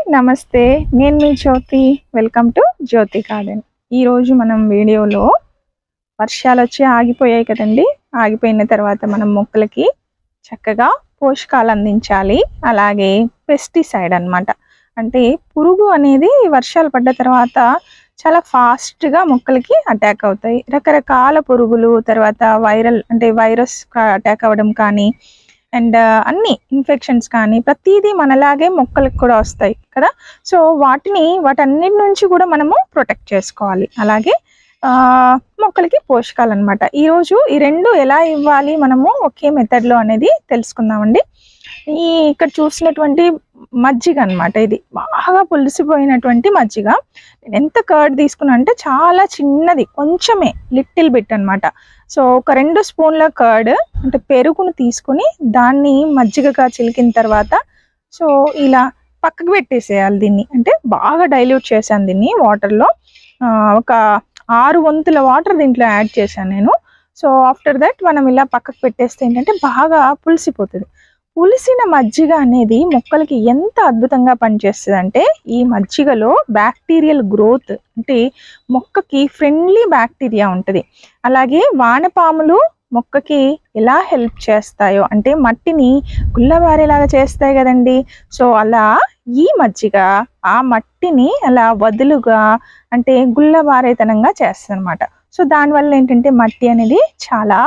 నమస్తే నేను మీ Jyothi welcome to Jyothi garden ఈరోజు మనం వీడియోలో వర్షాలు వచ్చి ఆగిపోయాయి కదండి ఆగిపోయిన తర్వాత మనం మొక్కలకి చక్కగా పోషకాలు అందించాలి అలాగే పెస్టిసైడ్ అన్నమాట అంటే పురుగు అనేది వర్షాలు పడ్డ తర్వాత చాలా ఫాస్ట్గా మొక్కలకి అటాక్ అవుతాయి రకరకాల పురుగులు తర్వాత వైరల్ అంటే వైరస్ అటాక్ అవ్వడం కానీ అండ్ అన్ని ఇన్ఫెక్షన్స్ కానీ ప్రతిదీ మనలాగే మొక్కలకు కూడా వస్తాయి కదా సో వాటిని వాటన్నిటి నుంచి కూడా మనము ప్రొటెక్ట్ చేసుకోవాలి అలాగే ఆ, మొక్కలకి పోషకాలు అనమాట ఈరోజు ఈ రెండు ఎలా ఇవ్వాలి మనము ఒకే మెథడ్లో అనేది తెలుసుకుందామండి ఈ ఇక్కడ చూసినటువంటి మజ్జిగ అన్నమాట ఇది బాగా పులిసిపోయినటువంటి మజ్జిగ నేను ఎంత కర్డ్ తీసుకున్నా అంటే చాలా చిన్నది కొంచెమే లిటిల్ బిట్ అన్నమాట సో ఒక రెండు స్పూన్ల కర్డ్ అంటే పెరుగును తీసుకుని దాన్ని మజ్జిగగా చిలికిన తర్వాత సో ఇలా పక్కకు పెట్టేసేయాలి దీన్ని అంటే బాగా డైల్యూట్ చేశాను దీన్ని వాటర్లో ఒక ఆరు వంతుల వాటర్ దీంట్లో యాడ్ చేశాను నేను సో ఆఫ్టర్ దట్ మనం ఇలా పక్కకు పెట్టేస్తే ఏంటంటే బాగా పులిసిపోతుంది పులిసిన మజ్జిగ అనేది మొక్కలకి ఎంత అద్భుతంగా పనిచేస్తుంది అంటే ఈ మజ్జిగలో బ్యాక్టీరియల్ గ్రోత్ అంటే మొక్కకి ఫ్రెండ్లీ బ్యాక్టీరియా ఉంటుంది అలాగే వానపాములు మొక్కకి ఎలా హెల్ప్ చేస్తాయో అంటే మట్టిని గుల్లబారేలాగా చేస్తాయి కదండి సో అలా ఈ మజ్జిగ ఆ మట్టిని అలా వదులుగా అంటే గుల్లబారేతనంగా చేస్తుంది అనమాట సో దానివల్ల ఏంటంటే మట్టి అనేది చాలా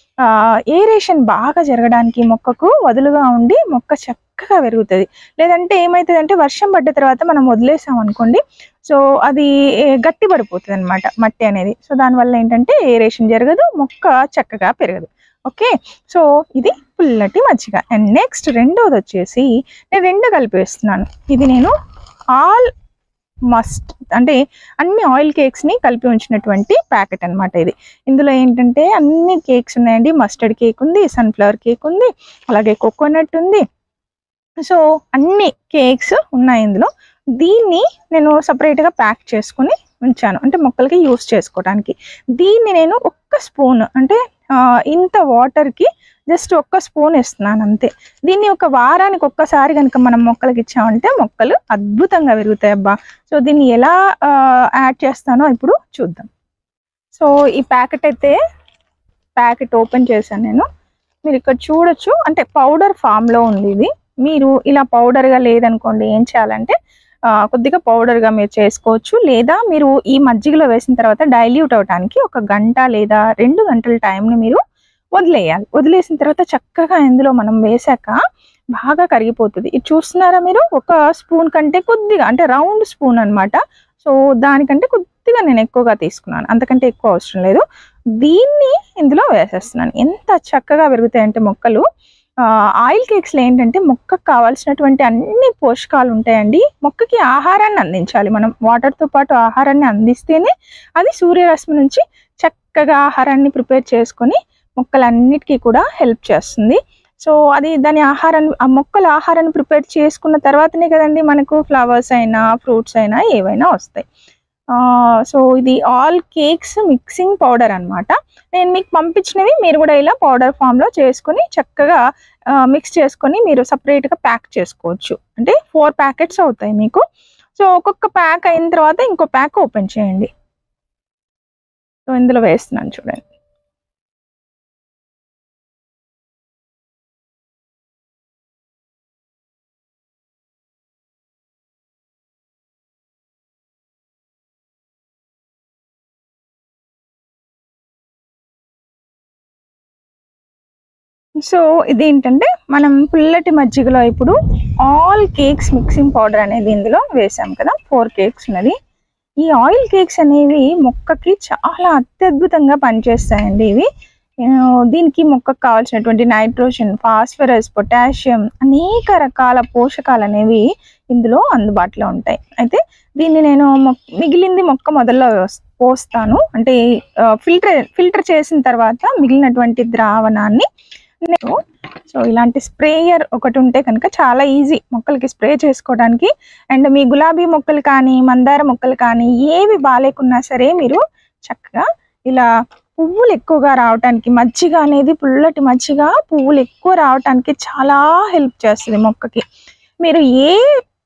ఏరేషన్ బాగా జరగడానికి మొక్కకు వదులుగా ఉండి మొక్క చక్కగా పెరుగుతుంది లేదంటే ఏమవుతుంది అంటే వర్షం పడ్డ తర్వాత మనం వదిలేసాం అనుకోండి సో అది ఏ, గట్టి పడిపోతుంది అనమాట మట్టి అనేది సో దానివల్ల ఏంటంటే ఏరేషన్ జరగదు మొక్క చక్కగా పెరగదు ఓకే సో ఇది పుల్లటి మజ్జిగ అండ్ నెక్స్ట్ రెండోది వచ్చేసి నేను రెండు కలిపేస్తున్నాను ఇది నేను ఆల్ మస్ట్ అంటే అన్ని ఆయిల్ కేక్స్ని కలిపి ఉంచినటువంటి ప్యాకెట్ అన్నమాట ఇది ఇందులో ఏంటంటే అన్ని కేక్స్ ఉన్నాయండి మస్టర్డ్ కేక్ ఉంది సన్ఫ్లవర్ కేక్ ఉంది అలాగే కోకోనట్ ఉంది సో అన్ని కేక్స్ ఉన్నాయి ఇందులో దీన్ని నేను సపరేట్గా ప్యాక్ చేసుకుని ఉంచాను అంటే మొక్కలకి యూస్ చేసుకోవడానికి దీన్ని నేను ఒక్క స్పూన్ అంటే ఆ, ఇంత వాటర్కి జస్ట్ ఒక్క స్పూన్ ఇస్తున్నాను అంతే దీన్ని ఒక వారానికి ఒక్కసారి కనుక మనం మొక్కలకి ఇచ్చామంటే మొక్కలు అద్భుతంగా పెరుగుతాయి అబ్బా సో దీన్ని ఎలా యాడ్ చేస్తానో ఇప్పుడు చూద్దాం సో ఈ ప్యాకెట్ అయితే ప్యాకెట్ ఓపెన్ చేశాను నేను మీరు ఇక్కడ చూడొచ్చు అంటే పౌడర్ ఫామ్లో ఉంది ఇది మీరు ఇలా పౌడర్గా లేదనుకోండి ఏం చేయాలంటే ఆ, కొద్దిగా పౌడర్గా మీరు చేసుకోవచ్చు లేదా మీరు ఈ మజ్జిగలో వేసిన తర్వాత డైల్యూట్ అవడానికి ఒక గంట లేదా రెండు గంటల టైంని మీరు వదిలేయాలి వదిలేసిన తర్వాత చక్కగా ఇందులో మనం వేసాక బాగా కరిగిపోతుంది ఇది చూస్తున్నారా మీరు ఒక స్పూన్ కంటే కొద్దిగా అంటే రౌండ్ స్పూన్ అన్నమాట సో దానికంటే కొద్దిగా నేను ఎక్కువగా తీసుకున్నాను అంతకంటే ఎక్కువ అవసరం లేదు దీన్ని ఇందులో వేసేస్తున్నాను ఎంత చక్కగా పెరుగుతాయంటే మొక్కలు ఆ, ఆయిల్ కేక్స్లో ఏంటంటే మొక్కకు కావాల్సినటువంటి అన్ని పోషకాలు ఉంటాయండి మొక్కకి ఆహారాన్ని అందించాలి మనం వాటర్తో పాటు ఆహారాన్ని అందిస్తేనే అది సూర్యరశ్మి నుంచి చక్కగా ఆహారాన్ని ప్రిపేర్ చేసుకొని మొక్కలన్నిటికీ కూడా హెల్ప్ చేస్తుంది సో అది దాని ఆహారాన్ని ఆ మొక్కల ఆహారాన్ని ప్రిపేర్ చేసుకున్న తర్వాతనే కదండి మనకు ఫ్లవర్స్ అయినా ఫ్రూట్స్ అయినా ఏవైనా వస్తాయి సో ఇది ఆల్ కేక్స్ మిక్సింగ్ పౌడర్ అన్నమాట నేను మీకు పంపించినవి మీరు కూడా ఇలా పౌడర్ ఫామ్లో చేసుకొని చక్కగా మిక్స్ చేసుకొని మీరు సపరేట్గా ప్యాక్ చేసుకోవచ్చు అంటే ఫోర్ ప్యాకెట్స్ అవుతాయి మీకు సో ఒక్కొక్క ప్యాక్ అయిన తర్వాత ఇంకో ప్యాక్ ఓపెన్ చేయండి సో ఇందులో వేస్తున్నాను చూడండి సో ఇదేంటంటే మనం పుల్లటి మజ్జిగలో ఇప్పుడు ఆల్ కేక్స్ మిక్సింగ్ పౌడర్ అనేది ఇందులో వేసాం కదా ఫోర్ కేక్స్ ఉన్నది ఈ ఆయిల్ కేక్స్ అనేవి మొక్కకి చాలా అత్యద్భుతంగా పనిచేస్తాయండి ఇవి ఆ, దీనికి మొక్కకు కావాల్సినటువంటి నైట్రోజన్ ఫాస్ఫరస్ పొటాషియం అనేక రకాల పోషకాలు అనేవి ఇందులో అందుబాటులో ఉంటాయి అయితే దీన్ని నేను మొ- మిగిలింది మొక్క మొదల్లో వేస్- పోస్తాను అంటే ఫిల్టర్ ఫిల్టర్ చేసిన తర్వాత మిగిలినటువంటి ద్రావణాన్ని నేను సో ఇలాంటి స్ప్రేయర్ ఒకటి ఉంటే కనుక చాలా ఈజీ మొక్కలకి స్ప్రే చేసుకోవడానికి అండ్ మీ గులాబీ మొక్కలు కానీ మందార మొక్కలు కానీ ఏవి బాగాలేకున్నా సరే మీరు చక్కగా ఇలా పువ్వులు ఎక్కువగా రావటానికి మజ్జిగ అనేది పుల్లటి మజ్జిగ పువ్వులు ఎక్కువ రావటానికి చాలా హెల్ప్ చేస్తుంది మొక్కకి మీరు ఏ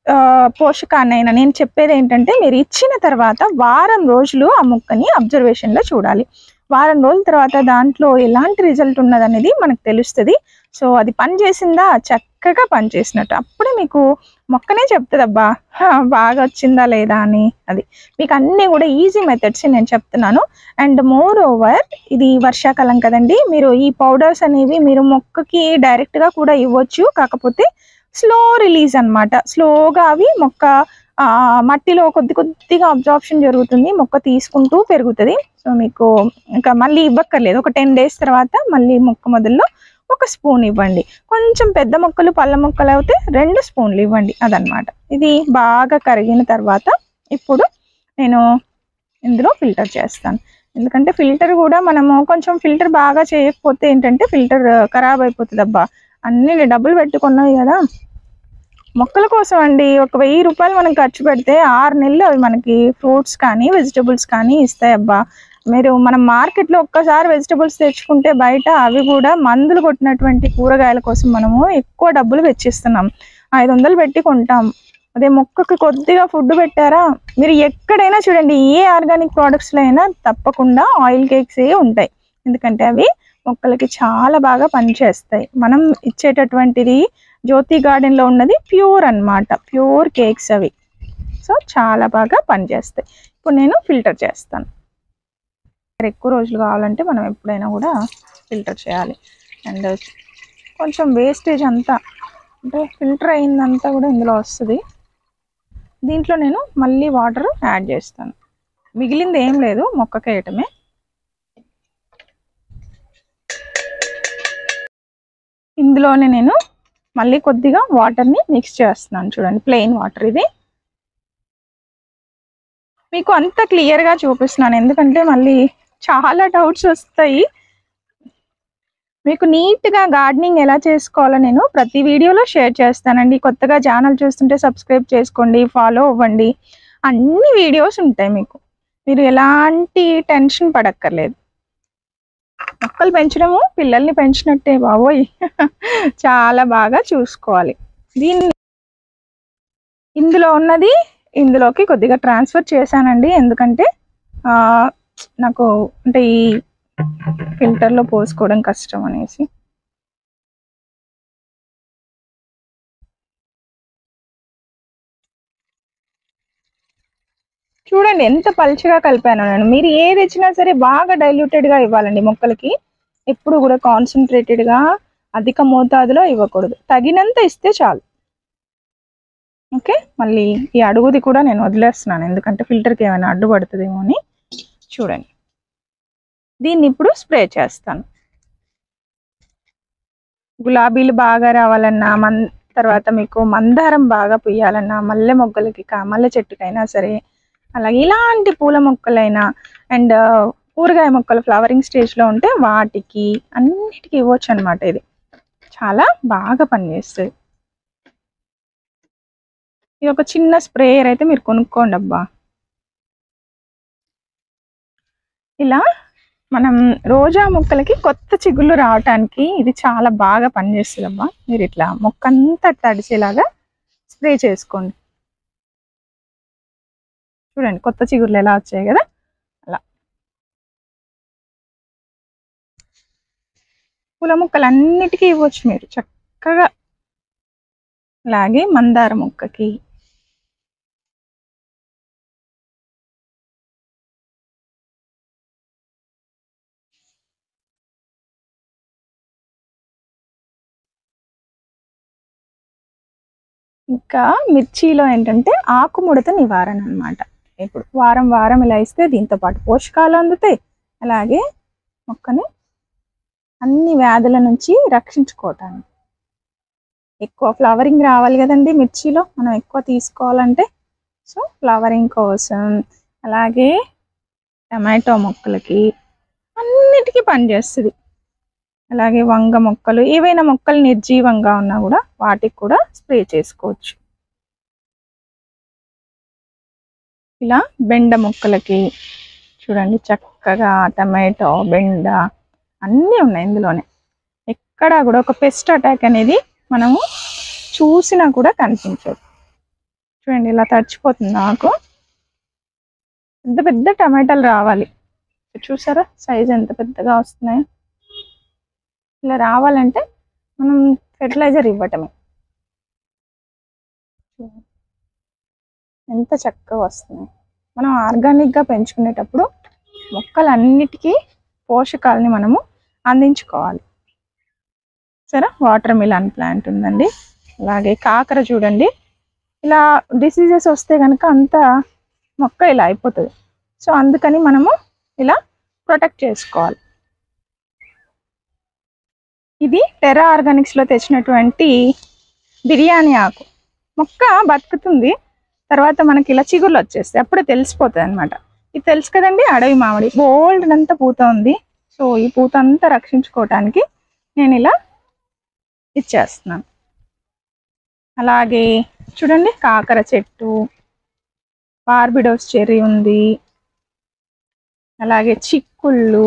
ఆ, పోషకాన్నైనా నేను చెప్పేది ఏంటంటే మీరు ఇచ్చిన తర్వాత వారం రోజులు ఆ మొక్కని అబ్జర్వేషన్ లో చూడాలి వారం రోజుల తర్వాత దాంట్లో ఎలాంటి రిజల్ట్ ఉన్నది అనేది మనకు తెలుస్తుంది సో అది పని చేసిందా చక్కగా పని చేసినట్టు అప్పుడే మీకు మొక్కనే చెప్తుంది అబ్బా హా, బాగా వచ్చిందా లేదా అని అది మీకు అన్నీ కూడా ఈజీ మెథడ్స్ నేను చెప్తున్నాను అండ్ మోర్ ఓవర్ ఇది వర్షాకాలం కదండి మీరు ఈ పౌడర్స్ అనేవి మీరు మొక్కకి డైరెక్ట్ గా కూడా ఇవ్వచ్చు కాకపోతే స్లో రిలీజ్ అన్నమాట స్లోగా అవి మొక్క ఆ, మట్టిలో కొద్ది కొద్దిగా అబ్జార్ప్షన్ జరుగుతుంది మొక్క తీసుకుంటూ పెరుగుతుంది సో మీకు ఇంకా మళ్ళీ ఇవ్వక్కర్లేదు ఒక టెన్ డేస్ తర్వాత మళ్ళీ మొక్క మొదల్లో ఒక స్పూన్ ఇవ్వండి కొంచెం పెద్ద మొక్కలు పళ్ళ మొక్కలు అయితే రెండు స్పూన్లు ఇవ్వండి అదనమాట ఇది బాగా కరిగిన తర్వాత ఇప్పుడు నేను ఇందులో ఫిల్టర్ చేస్తాను ఎందుకంటే ఫిల్టర్ కూడా మనము కొంచెం ఫిల్టర్ బాగా చేయకపోతే ఏంటంటే ఫిల్టర్ ఖరాబ్ అయిపోతుంది అబ్బా అన్ని డబ్బులు పెట్టుకున్నవి కదా మొక్కల కోసం అండి ఒక వెయ్యి రూపాయలు మనం ఖర్చు పెడితే ఆరు నెలలు అవి మనకి ఫ్రూట్స్ కానీ వెజిటబుల్స్ కానీ ఇస్తాయి అబ్బా మీరు మనం మార్కెట్లో ఒక్కసారి వెజిటబుల్స్ తెచ్చుకుంటే బయట అవి కూడా మందులు కొట్టినటువంటి కూరగాయల కోసం మనము ఎక్కువ డబ్బులు వెచ్చిస్తున్నాం ఐదు వందలు పెట్టి కొంటాం అదే మొక్కకి కొద్దిగా ఫుడ్ పెట్టారా మీరు ఎక్కడైనా చూడండి ఏ ఆర్గానిక్ ప్రోడక్ట్స్లో అయినా తప్పకుండా ఆయిల్ కేక్స్ ఏ ఉంటాయి ఎందుకంటే అవి మొక్కలకి చాలా బాగా పనిచేస్తాయి మనం ఇచ్చేటటువంటిది జ్యోతి గార్డెన్ లో ఉన్నది ప్యూర్ అన్నమాట ప్యూర్ కేక్స్ అవి సో చాలా బాగా పనిచేస్తాయి ఇప్పుడు నేను ఫిల్టర్ చేస్తాను ఎక్కువ రోజులు కావాలంటే మనం ఎప్పుడైనా కూడా ఫిల్టర్ చేయాలి అండ్ కొంచెం వేస్టేజ్ అంతా అంటే ఫిల్టర్ అయిందంతా కూడా ఇందులో వస్తుంది దీంట్లో నేను మళ్ళీ వాటర్ యాడ్ చేస్తాను మిగిలింది ఏం లేదు మొక్కకి వేయటమే ఇందులోనే నేను మళ్ళీ కొద్దిగా వాటర్ని మిక్స్ చేస్తున్నాను చూడండి ప్లెయిన్ వాటర్ ఇది మీకు అంత క్లియర్గా చూపిస్తున్నాను ఎందుకంటే మళ్ళీ చాలా డౌట్స్ వస్తాయి మీకు నీట్గా గార్డెనింగ్ ఎలా చేసుకోవాలో నేను ప్రతి వీడియోలో షేర్ చేస్తానండి కొత్తగా ఛానల్ చూస్తుంటే సబ్స్క్రైబ్ చేసుకోండి ఫాలో అవ్వండి అన్ని వీడియోస్ ఉంటాయి మీకు మీరు ఎలాంటి టెన్షన్ పడక్కర్లేదు మొక్కలు పెంచడము పిల్లల్ని పెంచినట్టే బాబోయ్ చాలా బాగా చూసుకోవాలి దీన్ని ఇందులో ఉన్నది ఇందులోకి కొద్దిగా ట్రాన్స్ఫర్ చేశానండి ఎందుకంటే ఆ, నాకు అంటే ఈ ఫిల్టర్లో పోసుకోవడం కష్టం అనేసి చూడండి ఎంత పలుచగా కలిపాను నేను మీరు ఏది ఇచ్చినా సరే బాగా diluted గా ఇవ్వాలండి మొక్కలకి ఎప్పుడు కూడా కాన్సన్ట్రేటెడ్ గా అధిక మోతాదులో ఇవ్వకూడదు తగినంత ఇస్తే చాలు ఓకే మళ్ళీ ఈ అడుగుది కూడా నేను వదిలేస్తున్నాను ఎందుకంటే ఫిల్టర్కి ఏమైనా అడ్డుపడుతుందేమో అని చూడండి దీన్ని ఇప్పుడు స్ప్రే చేస్తాను గులాబీలు బాగా రావాలన్నా మన్ తర్వాత మీకు మందారం బాగా పుయ్యాలన్నా మల్లె మొగ్గలకి కా మల్లె చెట్టుకైనా సరే అలాగే ఇలాంటి పూల మొక్కలైనా అండ్ కూరగాయ మొక్కలు ఫ్లవరింగ్ స్టేజ్లో ఉంటే వాటికి అన్నిటికీ ఇవ్వచ్చు అనమాట ఇది చాలా బాగా పనిచేస్తుంది ఇది ఒక చిన్న స్ప్రేయర్ అయితే మీరు కొనుక్కోండి అబ్బా ఇలా మనం రోజా మొక్కలకి కొత్త చిగుళ్ళు రావటానికి ఇది చాలా బాగా పనిచేస్తుంది అబ్బా మీరు ఇట్లా మొక్క అంతా తడిచేలాగా స్ప్రే చేసుకోండి చూడండి కొత్త చిగుర్లు ఎలా వచ్చాయి కదా అలా పూల మొక్కలు అన్నిటికీ ఇవ్వచ్చు మీరు చక్కగా అలాగే మందార మొక్కకి ఇంకా మిర్చిలో ఏంటంటే ఆకుముడత నివారణ అన్నమాట ఇప్పుడు వారం వారం ఇలా ఇస్తే దీంతో పాటు పోషకాలు అందుతాయి అలాగే మొక్కని అన్ని వ్యాధుల నుంచి రక్షించుకోవటానికి ఎక్కువ ఫ్లవరింగ్ రావాలి కదండి మిర్చిలో మనం ఎక్కువ తీసుకోవాలంటే సో ఫ్లవరింగ్ కోసం అలాగే టమాటో మొక్కలకి అన్నిటికీ పనిచేస్తుంది అలాగే వంగ మొక్కలు ఏవైనా మొక్కలు నిర్జీవంగా ఉన్నా కూడా వాటికి కూడా స్ప్రే చేసుకోవచ్చు ఇలా బెండ మొక్కలకి చూడండి చక్కగా టమాటో బెండ అన్నీ ఉన్నాయి ఇందులోనే ఎక్కడా కూడా ఒక పెస్ట్ అటాక్ అనేది మనము చూసినా కూడా కనిపించదు చూడండి ఇలా తడిచిపోతుంది నాకు పెద్ద పెద్ద టమాటాలు రావాలి చూసారా సైజ్ ఎంత పెద్దగా వస్తున్నాయో ఇలా రావాలంటే మనం ఫెర్టిలైజర్ ఇవ్వటమే ఎంత చక్కగా వస్తున్నాయి మనం ఆర్గానిక్గా పెంచుకునేటప్పుడు మొక్కలన్నిటికీ పోషకాలని మనము అందించుకోవాలి సరే వాటర్ మిలాన్ ప్లాంట్ ఉందండి అలాగే కాకర చూడండి ఇలా డిసీజెస్ వస్తే కనుక అంత మొక్క ఇలా అయిపోతుంది సో అందుకని మనము ఇలా ప్రొటెక్ట్ చేసుకోవాలి ఇది టెరా ఆర్గానిక్స్లో తెచ్చినటువంటి బిర్యానీ ఆకు మొక్క బతుకుతుంది తర్వాత మనకి ఇలా చిగుర్లు వచ్చేస్తాయి అప్పుడే తెలిసిపోతుంది అనమాట ఇది తెలుసు కదండి అడవి మామిడి గోల్డ్ అంతా పూత ఉంది సో ఈ పూత అంతా రక్షించుకోవటానికి నేను ఇలా ఇచ్చేస్తున్నాను అలాగే చూడండి కాకర చెట్టు బార్బిడోస్ చెర్రీ ఉంది అలాగే చిక్కుళ్ళు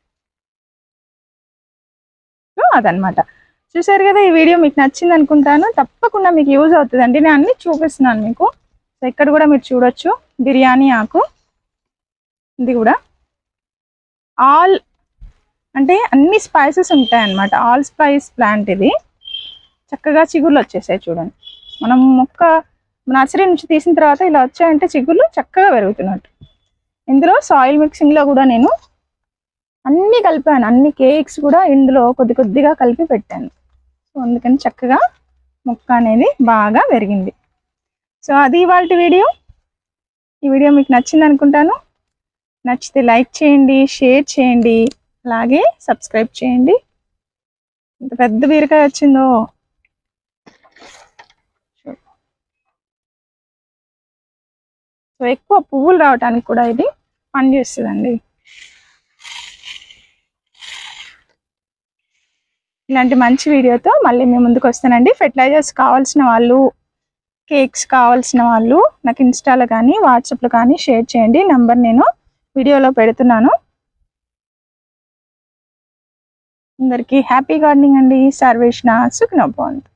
సో అదనమాట చూసారు కదా ఈ వీడియో మీకు నచ్చింది అనుకుంటాను తప్పకుండా మీకు యూజ్ అవుతుందండి నేను అన్ని చూపిస్తున్నాను మీకు సో ఇక్కడ కూడా మీరు చూడొచ్చు బిర్యానీ ఆకు ఇది కూడా ఆల్ అంటే అన్ని స్పైసెస్ ఉంటాయి అన్నమాట ఆల్ స్పైస్ ప్లాంట్ ఇది చక్కగా చిగుర్లు వచ్చేసాయి చూడండి మనం మొక్క నర్సరీ నుంచి తీసిన తర్వాత ఇలా వచ్చాయంటే చిగుర్లు చక్కగా పెరుగుతున్నట్టు ఇందులో సాయిల్ మిక్సింగ్లో కూడా నేను అన్నీ కలిపాను అన్ని కేక్స్ కూడా ఇందులో కొద్ది కొద్దిగా కలిపి పెట్టాను సో అందుకని చక్కగా మొక్క అనేది బాగా పెరిగింది సో అది ఇవాళ వీడియో ఈ వీడియో మీకు నచ్చింది అనుకుంటాను నచ్చితే లైక్ చేయండి షేర్ చేయండి అలాగే సబ్స్క్రైబ్ చేయండి ఇంత పెద్ద బీరకాయ వచ్చిందో సో ఎక్కువ పువ్వులు రావడానికి కూడా ఇది పనిచేస్తుందండి ఇలాంటి మంచి వీడియోతో మళ్ళీ మేము ముందుకు వస్తానండి ఫెర్టిలైజర్స్ కావాల్సిన వాళ్ళు కేక్స్ కావాల్సిన వాళ్ళు నాకు ఇన్స్టాలో కానీ వాట్సాప్లో కానీ షేర్ చేయండి నెంబర్ నేను వీడియోలో పెడుతున్నాను అందరికీ హ్యాపీ గార్డెనింగ్ అండి సర్వేష్ణ సుఖనోభవంతు